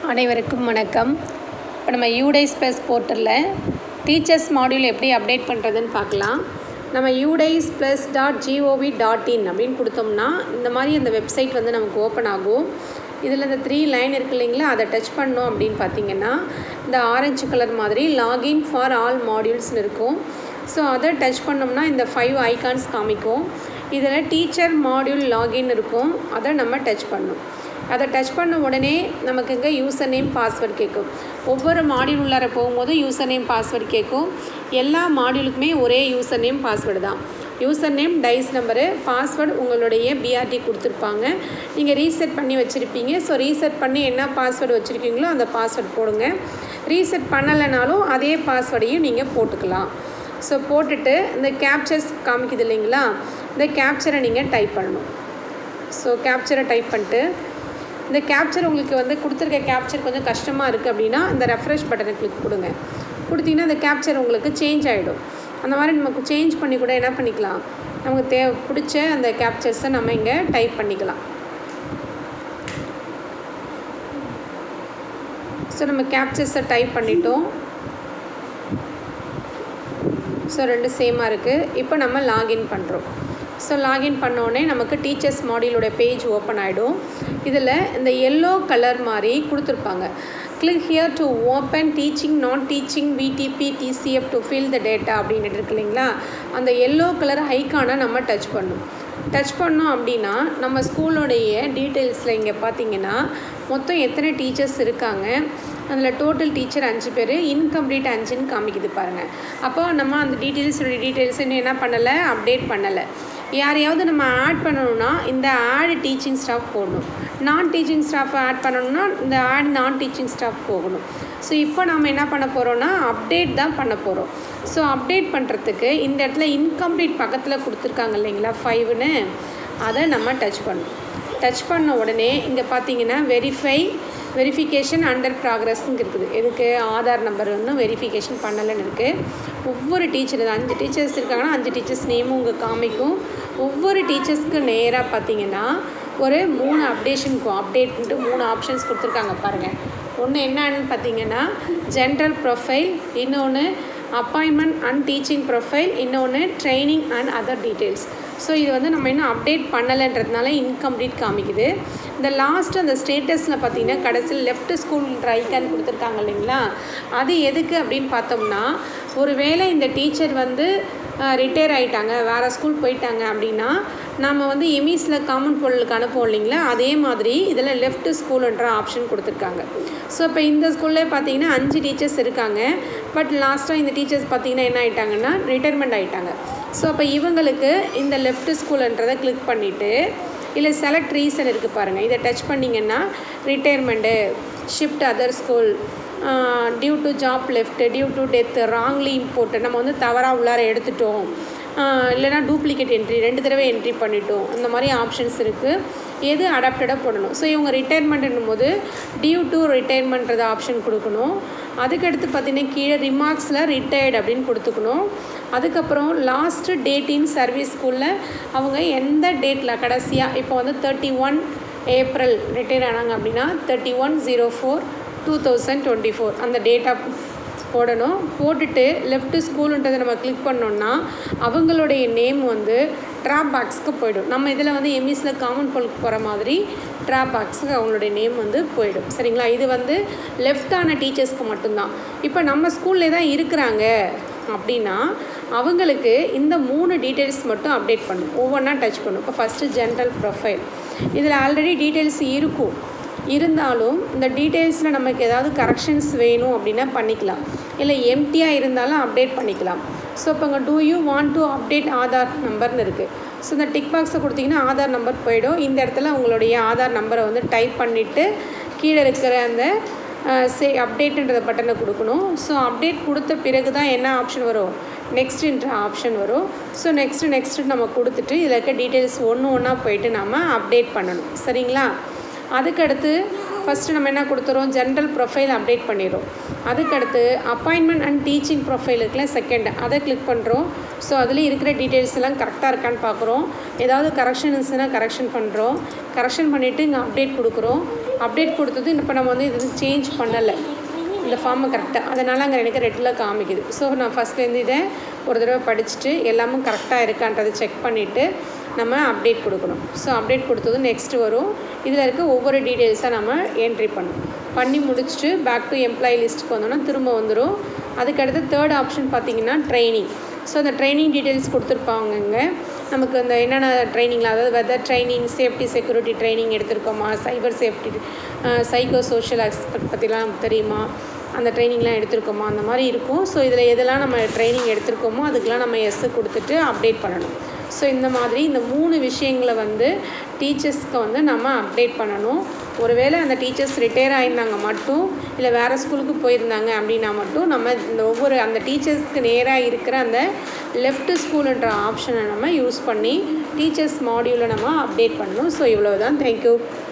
அனைவருக்கும் வணக்கம் இப்போ நம்ம யூடைஸ் ப்ளஸ் போர்ட்டலில் டீச்சர்ஸ் மாடியூல் எப்படி அப்டேட் பண்ணுறதுன்னு பார்க்கலாம் நம்ம UDISE plus dot G O V dot in அப்படின்னு கொடுத்தோம்னா இந்த மாதிரி அந்த வெப்சைட் வந்து நமக்கு ஓப்பன் ஆகும் இதில் இந்த த்ரீ லைன் இருக்கு இல்லைங்களா அதை டச் பண்ணோம் அப்படின்னு பார்த்தீங்கன்னா இந்த ஆரஞ்சு கலர் மாதிரி லாகின் ஃபார் ஆல் மாடியூல்ஸ்னு இருக்கும் ஸோ அதை டச் பண்ணோம்னா இந்த ஃபைவ் ஐகான்ஸ் காமிக்கும் இதில் டீச்சர் மாடியூல் லாகின் இருக்கும் அதை நம்ம டச் பண்ணணும் அதை டச் பண்ண உடனே நமக்கு இங்கே யூசர் நேம் பாஸ்வேர்ட் கேட்கும் ஒவ்வொரு மாடியூல் உள்ளார போகும்போது யூசர் நேம் பாஸ்வேர்ட் கேட்கும் எல்லா மாடியூலுக்குமே ஒரே யூசர் நேம் பாஸ்வேர்டு தான் user name DISE number password உங்களுடைய பிஆர்டி கொடுத்துருப்பாங்க நீங்கள் ரீசெட் பண்ணி வச்சுருப்பீங்க ஸோ ரீசெட் பண்ணி என்ன பாஸ்வேர்டு வச்சுருக்கீங்களோ அந்த பாஸ்வேர்டு போடுங்க ரீசெட் பண்ணலைனாலும் அதே பாஸ்வேர்டையும் நீங்கள் போட்டுக்கலாம் ஸோ போட்டுட்டு இந்த கேப்சர்ஸ் காமிக்குது இல்லைங்களா இந்த கேப்சரை நீங்கள் டைப் பண்ணணும் ஸோ கேப்சரை டைப் பண்ணிட்டு இந்த கேப்சர் உங்களுக்கு வந்து கொடுத்துருக்க கேப்சர் கொஞ்சம் கஷ்டமாக இருக்குது அப்படின்னா இந்த ரெஃப்ரெஷ் பட்டனை கிளிக் கொடுங்க கொடுத்தீங்கன்னா இந்த கேப்சர் உங்களுக்கு சேஞ்ச் ஆகிடும் அந்த மாதிரி நமக்கு சேஞ்ச் பண்ணி கூட என்ன பண்ணிக்கலாம் நமக்கு தே பிடிச்ச அந்த கேப்சர்ஸை நம்ம இங்கே டைப் பண்ணிக்கலாம் ஸோ நம்ம கேப்சர்ஸை டைப் பண்ணிட்டோம் ஸோ ரெண்டு சேமாக இருக்குது இப்போ நம்ம லாகின் பண்ணுறோம் ஸோ லாகின் பண்ணோடனே நமக்கு டீச்சர்ஸ் மாடியூலோட பேஜ் ஓப்பன் ஆகிடும் இதில் இந்த எல்லோ கலர் மாதிரி கொடுத்துருப்பாங்க click here to open teaching non teaching VDP DCF to fill the data அப்படின்னு இருக்கு இல்லைங்களா அந்த எல்லோ கலர் ஐக்கானை நம்ம டச் பண்ணும் டச் பண்ணோம் அப்படின்னா நம்ம ஸ்கூலோடைய டீட்டெயில்ஸில் இங்கே பார்த்தீங்கன்னா மொத்தம் எத்தனை டீச்சர்ஸ் இருக்காங்க அதில் டோட்டல் டீச்சர் அஞ்சு பேர் இன்கம்ப்ளீட் அஞ்சுன்னு காமிக்குது பாருங்கள் அப்போ நம்ம அந்த டீட்டெயில்ஸோட டீட்டெயில்ஸ் இன்னும் என்ன பண்ணலை அப்டேட் பண்ணலை யாரையாவது நம்ம ஆட் பண்ணணும்னா இந்த ஆட் டீச்சிங் ஸ்டாஃப் போடணும் நான் டீச்சிங் ஸ்டாஃபை ஆட் பண்ணணும்னா இந்த ஆட் நான் டீச்சிங் ஸ்டாஃப் போகணும் ஸோ இப்போ நம்ம என்ன பண்ண போகிறோம்னா அப்டேட் தான் பண்ண போகிறோம் ஸோ அப்டேட் பண்ணுறதுக்கு இந்த இடத்துல இன்கம்ப்ளீட் பக்கத்தில் கொடுத்துருக்காங்க இல்லைங்களா ஃபைவ்னு அதை நம்ம டச் பண்ணணும் டச் பண்ண உடனே இங்கே பார்த்தீங்கன்னா வெரிஃபை வெரிஃபிகேஷன் அண்டர் ப்ராக்ரஸ்ன்னு இருக்குது எதுக்கு ஆதார் நம்பர் ஒன்றும் வெரிஃபிகேஷன் பண்ணலைன்னு இருக்குது ஒவ்வொரு டீச்சர் அஞ்சு டீச்சர்ஸ் இருக்காங்கன்னா அஞ்சு டீச்சர்ஸ் நேமும் உங்கள் காமிக்கும் ஒவ்வொரு டீச்சர்ஸ்க்கு நேராக பார்த்தீங்கன்னா ஒரு மூணு அப்டேஷனுக்கும் அப்டேட்ன்ட்டு மூணு ஆப்ஷன்ஸ் கொடுத்துருக்காங்க பாருங்கள் ஒன்று என்னன்னு பார்த்தீங்கன்னா ஜென்ரல் ப்ரொஃபைல் இன்னொன்று அப்பாயின்மெண்ட் அண்ட் டீச்சிங் ப்ரொஃபைல் இன்னொன்று training and other details so இது வந்து நம்ம இன்னும் அப்டேட் பண்ணலைன்றதுனால இன்கம்ப்ளீட் காமிக்குது இந்த லாஸ்ட் அந்த ஸ்டேட்டஸில் பார்த்தீங்கன்னா கடைசியில் லெஃப்ட் ஸ்கூல்ன்ற ஐக்கான் கொடுத்துருக்காங்க இல்லைங்களா அது எதுக்கு அப்படின்னு பார்த்தோம்னா ஒருவேளை இந்த டீச்சர் வந்து ரிட்டையர் ஆகிட்டாங்க வேறு ஸ்கூல் போயிட்டாங்க அப்படின்னா நம்ம வந்து எமிஸில் காமன் பொருளுக்கு அனுப்புவோம் இல்லைங்களா அதே மாதிரி இதில் லெஃப்ட் ஸ்கூலுன்ற ஆப்ஷன் கொடுத்துருக்காங்க ஸோ இப்போ இந்த ஸ்கூல்லே பார்த்தீங்கன்னா அஞ்சு டீச்சர்ஸ் இருக்காங்க பட் லாஸ்ட்டாக இந்த டீச்சர்ஸ் பார்த்தீங்கன்னா என்ன ஆகிட்டாங்கன்னா ரிட்டையர்மெண்ட் ஆகிட்டாங்க ஸோ அப்போ இவங்களுக்கு இந்த லெஃப்ட் ஸ்கூலுன்றதை கிளிக் பண்ணிவிட்டு இல்லை செலக்ட் ரீசன் இருக்குது பாருங்கள் இதை டச் பண்ணிங்கன்னா retirement shift other school due to job left due to death wrongly import நம்ம வந்து தவறாக உள்ளார எடுத்துட்டோம் இல்லைனா டூப்ளிகேட் என்ட்ரி ரெண்டு தடவை என்ட்ரி பண்ணிட்டோம் அந்த மாதிரி ஆப்ஷன்ஸ் இருக்குது எது அடாப்டடாக போடணும் ஸோ இவங்க ரிட்டையர்மெண்ட்னும் போது டியூ டு ரிட்டையர்மெண்ட்றது ஆப்ஷன் கொடுக்கணும் அதுக்கடுத்து பார்த்தீங்கன்னா கீழே ரிமார்க்ஸில் ரிட்டையர்ட் அப்படின்னு கொடுத்துக்கணும் அதுக்கப்புறம் லாஸ்ட்டு டேட் இன் சர்வீஸ் ஸ்கூலில் அவங்க எந்த டேட்டில் கடைசியாக இப்போ வந்து தேர்ட்டி ஒன் ஏப்ரல் ரிட்டையர் ஆனாங்க அப்படின்னா thirty one zero four two thousand twenty four அந்த டேட்டா போடணும் போட்டுட்டு லெஃப்ட் ஸ்கூலுன்றதை நம்ம கிளிக் பண்ணோன்னா அவங்களுடைய நேம் வந்து ட்ராப் பாக்ஸ்க்கு போயிடும் நம்ம இதில் வந்து எம்இஸில் காமன் பொருளுக்கு போகிற மாதிரி ட்ராப் பாக்ஸுக்கு அவங்களுடைய நேம் வந்து போயிடும் சரிங்களா இது வந்து லெஃப்டான டீச்சர்ஸ்க்கு மட்டும்தான் இப்போ நம்ம ஸ்கூல்லே தான் இருக்கிறாங்க அப்படின்னா அவங்களுக்கு இந்த மூணு டீட்டெயில்ஸ் மட்டும் அப்டேட் பண்ணும் ஒவ்வொன்றா டச் பண்ணும் இப்போ ஃபஸ்ட்டு ஜென்ரல் ப்ரொஃபைல் இதில் ஆல்ரெடி டீட்டெயில்ஸ் இருக்கும் இருந்தாலும் இந்த டீட்டெயில்ஸில் நமக்கு ஏதாவது கரெக்ஷன்ஸ் வேணும் அப்படின்னா பண்ணிக்கலாம் இல்லை எம்டியாக இருந்தாலும் அப்டேட் பண்ணிக்கலாம் ஸோ இப்போ இங்கே do you want to update Aadhaar நம்பர்னு இருக்குது ஸோ இந்த டிக் பாக்ஸை கொடுத்தீங்கன்னா ஆதார் நம்பர் போயிடும் இந்த இடத்துல உங்களுடைய ஆதார் நம்பரை வந்து டைப் பண்ணிவிட்டு கீழே இருக்கிற அந்த சே அப்டேட்டுன்றத பட்டனை கொடுக்கணும் ஸோ அப்டேட் கொடுத்த பிறகு தான் என்ன ஆப்ஷன் வரும் நெக்ஸ்ட்டுன்ற ஆப்ஷன் வரும் ஸோ நெக்ஸ்ட்டு நெக்ஸ்ட்டு நம்ம கொடுத்துட்டு இதில் இருக்க டீட்டெயில்ஸ் ஒன்று ஒன்றா போயிட்டு நம்ம அப்டேட் பண்ணணும் சரிங்களா அதுக்கடுத்து ஃபஸ்ட்டு நம்ம என்ன கொடுத்துறோம் ஜென்ரல் ப்ரொஃபைல் அப்டேட் பண்ணிடுறோம் அதுக்கடுத்து அப்பாயின்மெண்ட் அண்ட் டீச்சிங் ப்ரொஃபைல் இருக்குல்ல செகண்ட் அதை கிளிக் பண்ணுறோம் ஸோ அதில் இருக்கிற டீட்டெயில்ஸ் எல்லாம் கரெக்டாக இருக்கான்னு பார்க்குறோம் ஏதாவது கரெக்ஷன் இருந்துச்சுன்னா கரெக்ஷன் பண்ணுறோம் கரெக்ஷன் பண்ணிவிட்டு இங்கே அப்டேட் கொடுக்குறோம் அப்டேட் கொடுத்தது இப்போ நம்ம வந்து இது சேஞ்ச் பண்ணலை இந்த ஃபார்மை கரெக்டாக அதனால் அங்கே எனக்கு ரெட்டில் காமிக்குது ஸோ நான் ஃபஸ்ட்லேருந்து இதை ஒரு தடவை படிச்சுட்டு எல்லாமும் கரெக்டாக இருக்கான்றதை செக் பண்ணிவிட்டு நம்ம அப்டேட் கொடுக்கணும் ஸோ அப்டேட் கொடுத்தது நெக்ஸ்ட்டு வரும் இதில் இருக்க ஒவ்வொரு டீட்டெயில்ஸாக நம்ம என்ட்ரி பண்ணணும் பண்ணி முடிச்சுட்டு பேக் டு எம்ப்ளாயி லிஸ்ட்டுக்கு வந்தோன்னா திரும்ப வந்துடும் அதுக்கடுத்து தேர்ட் ஆப்ஷன் பார்த்திங்கன்னா ட்ரைனிங் ஸோ அந்த ட்ரைனிங் டீட்டெயில்ஸ் கொடுத்துருப்பாங்கங்க நமக்கு அந்த என்னென்ன ட்ரைனிங்கில் அதாவது weather training safety security training எடுத்திருக்கோமா cyber safety psycho social aspect பற்றிலாம் நமக்கு தெரியுமா அந்த ட்ரைனிங்லாம் எடுத்திருக்கோமா அந்த மாதிரி இருக்கும் ஸோ இதில் எதெல்லாம் நம்ம ட்ரைனிங் எடுத்திருக்கோமோ அதுக்கெலாம் நம்ம எஸ்ஸு கொடுத்துட்டு அப்டேட் பண்ணணும் ஸோ இந்த மாதிரி இந்த மூணு விஷயங்களை வந்து டீச்சர்ஸ்க்கு வந்து நம்ம அப்டேட் பண்ணணும் ஒருவேளை அந்த டீச்சர்ஸ் ரிட்டையர் ஆகியிருந்தாங்க மட்டும் இல்லை வேறு ஸ்கூலுக்கு போயிருந்தாங்க அப்படின்னா மட்டும் நம்ம இந்த ஒவ்வொரு அந்த டீச்சர்ஸ்க்கு நேராக இருக்கிற அந்த லெஃப்ட் ஸ்கூலுன்ற ஆப்ஷனை நம்ம யூஸ் பண்ணி டீச்சர்ஸ் மாடியூலை நம்ம அப்டேட் பண்ணணும் ஸோ இவ்வளோ தான் தேங்க்யூ